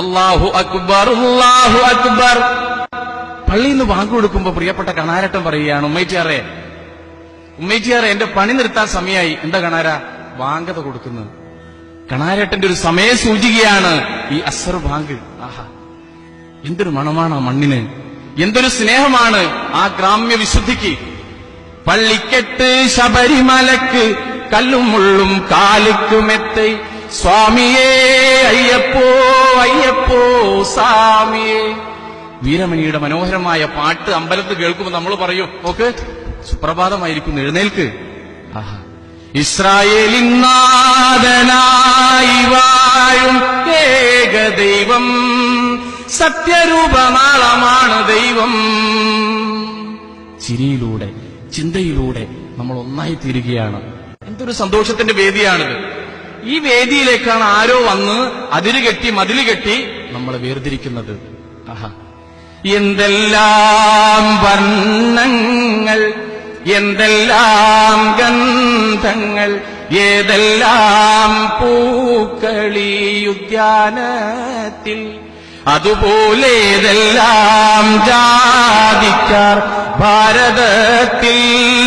അള്ളാഹു അക്ബർ അള്ളാഹു അക്ബർ പള്ളിയിൽ നിന്ന് വാങ്ങു കൊടുക്കുമ്പോ പ്രിയപ്പെട്ട കണാരട്ടം പറയുകയാണ് ഉമ്മേറ്റിയാറെ ഉമ്മേറ്റിയാറെ എന്റെ പണി നിർത്താൻ സമയമായി എന്താ കണാര വാങ്കത കൊടുക്കുന്നത് കണാരട്ടന്റെ ഒരു സമയ സൂചികയാണ് ഈ അസർ ബാങ്ക് ആഹാ എന്തൊരു മണമാണ് ആ മണ്ണിന് എന്തൊരു സ്നേഹമാണ് ആ ഗ്രാമ്യ വിശുദ്ധിക്ക് പള്ളിക്കെട്ട് ശബരിമലക്ക് കല്ലും മുള്ളും കാലുക്കുമെത്തെ സ്വാമിയേ അയ്യപ്പോ അയ്യപ്പോ സ്വാമിയേ വീരമണിയുടെ മനോഹരമായ പാട്ട് അമ്പലത്തിൽ കേൾക്കുമ്പോൾ നമ്മൾ പറയും നോക്ക് സുപ്രഭാതമായിരിക്കുന്നു എഴുന്നേൽക്ക് ആഹാ ഇസ്രായേലിൻ നാഥനായി വാഴും ഏകദൈവം സത്യരൂപനാളമാണ് ദൈവം ചിരിയിലൂടെ ചിന്തയിലൂടെ നമ്മൾ ഒന്നായി തീരുകയാണ് എന്തൊരു സന്തോഷത്തിന്റെ വേദിയാണിത് ഈ വേദിയിലേക്കാണ് ആരോ വന്ന് അതിര് കെട്ടി മതില് കെട്ടി നമ്മളെ വേർതിരിക്കുന്നത് ആഹാ എന്തെല്ലാം വർണ്ണങ്ങൾ എന്തെല്ലാം ഗന്ധങ്ങൾ ഏതെല്ലാം പൂക്കളി ഉദ്യാനത്തിൽ അതുപോലെ ഏതെല്ലാം ജാതിക്കാർ ഭാരതത്തിൽ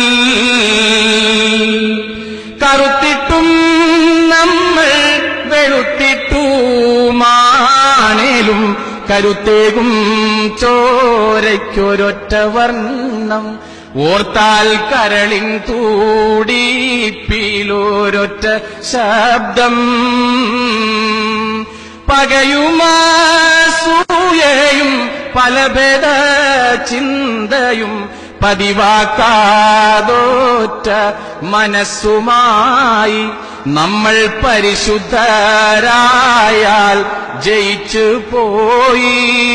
കറുത്തിട്ടും നമ്മൾ വെളുത്തിട്ടുമാണേലും കരുത്തേകും ചോരയ്ക്കൊരൊറ്റ വർണ്ണം ഓർത്താൽ കരളിൻ തൂടിപ്പിലൊരൊറ്റ ശബ്ദം പകയുമാസൂയയും പലഭേദ ചിന്തയും പതിവാക്കാതോറ്റ മനസ്സുമായി നമ്മൾ പരിശുദ്ധരായാൽ ജയിച്ചു പോയി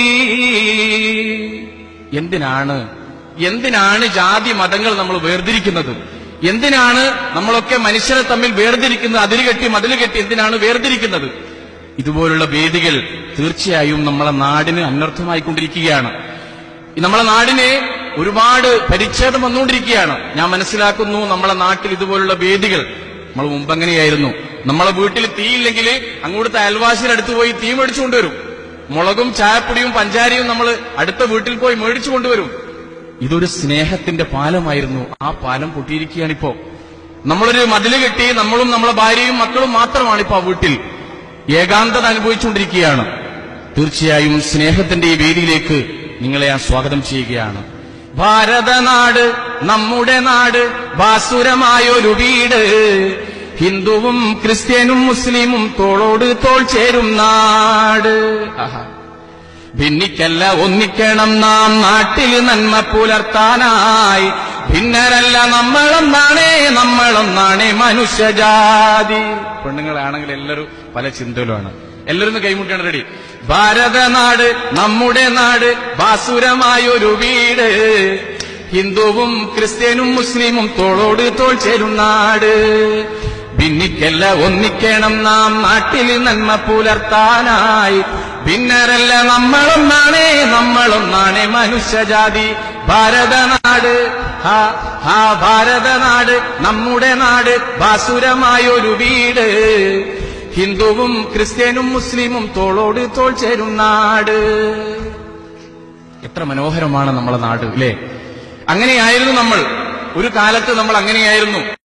എന്തിനാണ് എന്തിനാണ് ജാതി മതങ്ങൾ നമ്മൾ വേർതിരിക്കുന്നത് എന്തിനാണ് നമ്മളൊക്കെ മനുഷ്യരെ തമ്മിൽ വേർതിരിക്കുന്നത് അതിര് കെട്ടി മതില് കെട്ടി എന്തിനാണ് വേർതിരിക്കുന്നത് ഇതുപോലുള്ള വേദികൾ തീർച്ചയായും നമ്മളെ നാടിന് അനർത്ഥമായിക്കൊണ്ടിരിക്കുകയാണ് ഈ നമ്മളെ നാടിന് ഒരുപാട് പരിച്ഛേദം വന്നുകൊണ്ടിരിക്കുകയാണ് ഞാൻ മനസ്സിലാക്കുന്നു നമ്മളെ നാട്ടിൽ ഇതുപോലുള്ള വേദികൾ നമ്മൾ മുമ്പ് എങ്ങനെയായിരുന്നു നമ്മളെ വീട്ടിൽ തീയില്ലെങ്കിൽ അങ്ങോട്ടത്തെ അയൽവാസിയുടെ അടുത്ത് പോയി തീ മേടിച്ചു കൊണ്ടുവരും മുളകും ചായപ്പൊടിയും പഞ്ചാരിയും നമ്മൾ അടുത്ത വീട്ടിൽ പോയി മേടിച്ചു കൊണ്ടുവരും ഇതൊരു സ്നേഹത്തിന്റെ പാലമായിരുന്നു ആ പാലം പൊട്ടിയിരിക്കുകയാണിപ്പോ നമ്മളൊരു മതില് കെട്ടി നമ്മളും നമ്മളെ ഭാര്യയും മക്കളും മാത്രമാണ് ഇപ്പോ ആ വീട്ടിൽ ഏകാന്തത അനുഭവിച്ചുകൊണ്ടിരിക്കുകയാണ് തീർച്ചയായും സ്നേഹത്തിന്റെ ഈ വേദിയിലേക്ക് നിങ്ങളെ ഞാൻ സ്വാഗതം ചെയ്യുകയാണ് ഭാരതനാട് നമ്മുടെ നാട് ബാസുരമായൊരു വീട് ഹിന്ദുവും ക്രിസ്ത്യനും മുസ്ലിമും തോളോട് തോൾ ചേരും നാട് ആഹാ ഭിന്നിക്കല്ല ഒന്നിക്കണം നാം നാട്ടിൽ നന്മ പുലർത്താനായി ഭിന്നരല്ല നമ്മളൊന്നാണേ നമ്മളൊന്നാണേ മനുഷ്യജാതി പെണ്ണുങ്ങളാണെങ്കിൽ എല്ലാവരും പല ചിന്തയിലുമാണ് എല്ലാവരും ഒന്ന് കൈമുട്ടിയാണ് റെഡി ഭാരതനാട് നമ്മുടെ നാട് ബാസുരമായൊരു വീട് ഹിന്ദുവും ക്രിസ്ത്യനും മുസ്ലിമും തോളോട് തോൾ ചേരും നാട് ഭിന്നിക്കല്ല ഒന്നിക്കണം നാം നാട്ടിൽ നന്മ പുലർത്താനായി ഭിന്നരല്ല നമ്മളൊന്നാണേ നമ്മളൊന്നാണേ മനുഷ്യജാതി ഭാരതനാട് ഹാ ഹാ ഭാരതനാട് നമ്മുടെ നാട് ബാസുരമായൊരു വീട് ഹിന്ദുവും ക്രിസ്ത്യനും മുസ്ലിമും തോളോട് തോൾ ചേരും നാട് എത്ര മനോഹരമാണ് നമ്മളെ നാട് അല്ലേ അങ്ങനെയായിരുന്നു നമ്മൾ ഒരു കാലത്ത് നമ്മൾ അങ്ങനെയായിരുന്നു